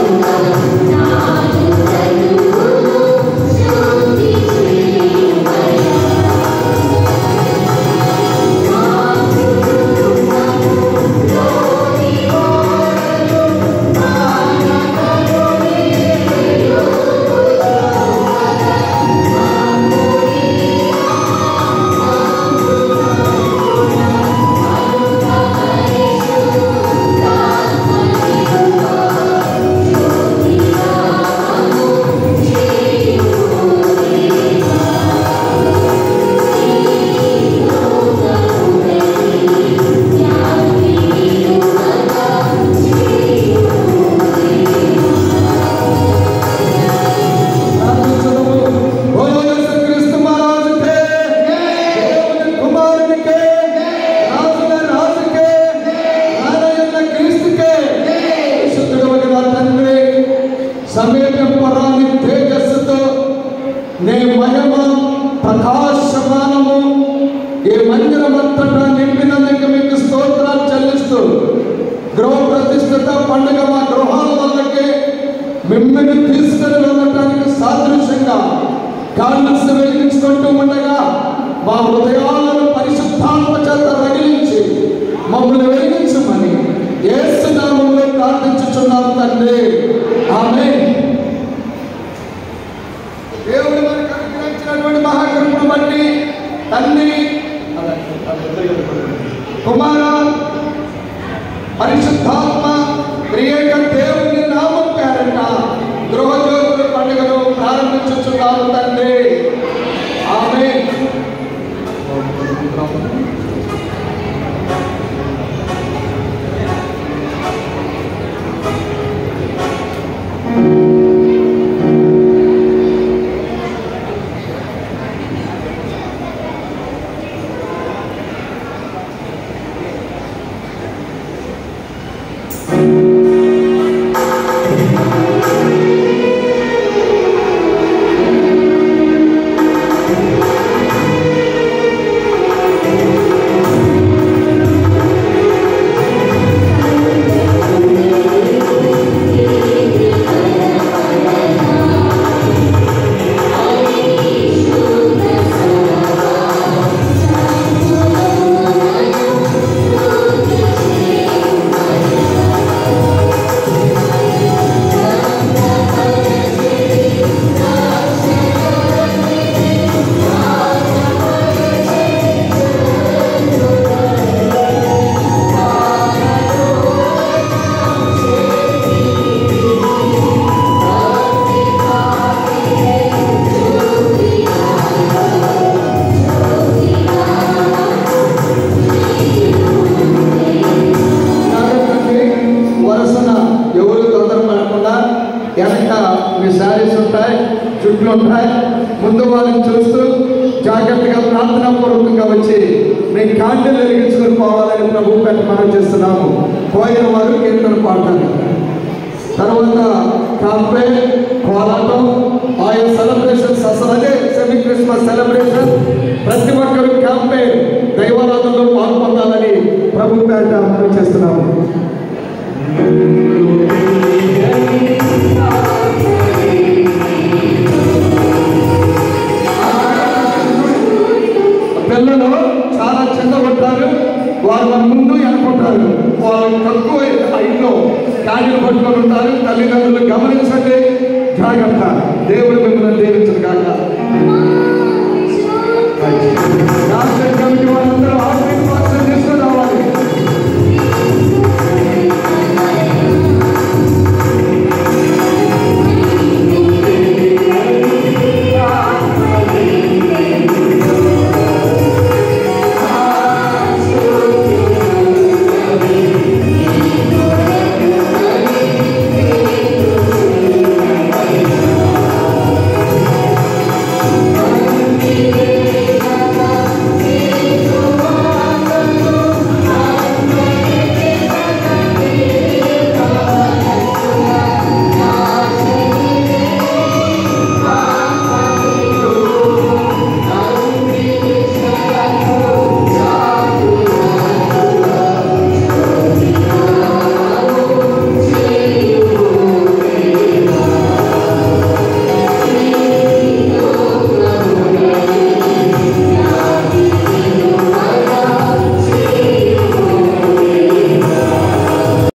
సమేతం పరాని తేజస్సుతో నే మహిమ ప్రకాశమానము ఈ మందిరమంతటా నింపినందుకు మీకు స్తోత్రాలు చెల్లిస్తూ గృహ ప్రతిష్ఠిత పండుగ మా గృహాల వల్లకే మిమ్మల్ని తీసుకుని వెళ్ళటానికి సాదృశ్యంగా కాళ్ళు వెలిగించుకుంటూ ఉండగా మా హృదయాలను పరిశుద్ధాత్మ చేత రగిలించి మమ్మల్ని వెలిగించమని ఏసునామంలో ప్రార్థించుచున్నాం తండ్రి ఆమె దేవుడు మనకు అనుగ్రహించినటువంటి మహాకృపను బట్టి తండ్రి కుమార పరిశుద్ధాత్మ క్రియేక దేవుని నామం పేరట గృహజ్యోతుల పండుగను ప్రారంభించుచున్నాము తండ్రి ఆమె కాబట్టి వరుసన ఎవరు తొందరపడకుండా వెనక మీ శారీస్ ఉంటాయి చుట్లు ఉంటాయి ముందు వాళ్ళని చూస్తూ జాగ్రత్తగా ప్రార్థనా పూర్వకంగా వచ్చి మీ కాండలు వెలిగించుకొని పోవాలని ప్రభు పెట్టి మనం చేస్తున్నాము పోయిన వారు కీర్తన పాడతారు తర్వాత కాంపే కోలాటం ఆయా సెలబ్రేషన్స్ అసలు అదే సెమీ క్రిస్మస్ సెలబ్రేషన్ ప్రతి ఒక్కరు క్యాంపే దైవారాధనలో పాల్పొందాలని ప్రభు పేట మనం చేస్తున్నాము పిల్లలు చాలా చిన్న ఉంటారు వాళ్ళ ముందు అనుకుంటారు వాళ్ళు తక్కువ హైట్లో క్యాడీలు పట్టుకొని ఉంటారు తల్లిదండ్రులు గమనించండి జాగ్రత్త దేవుడు మిమ్మల్ని దీవించదు కాక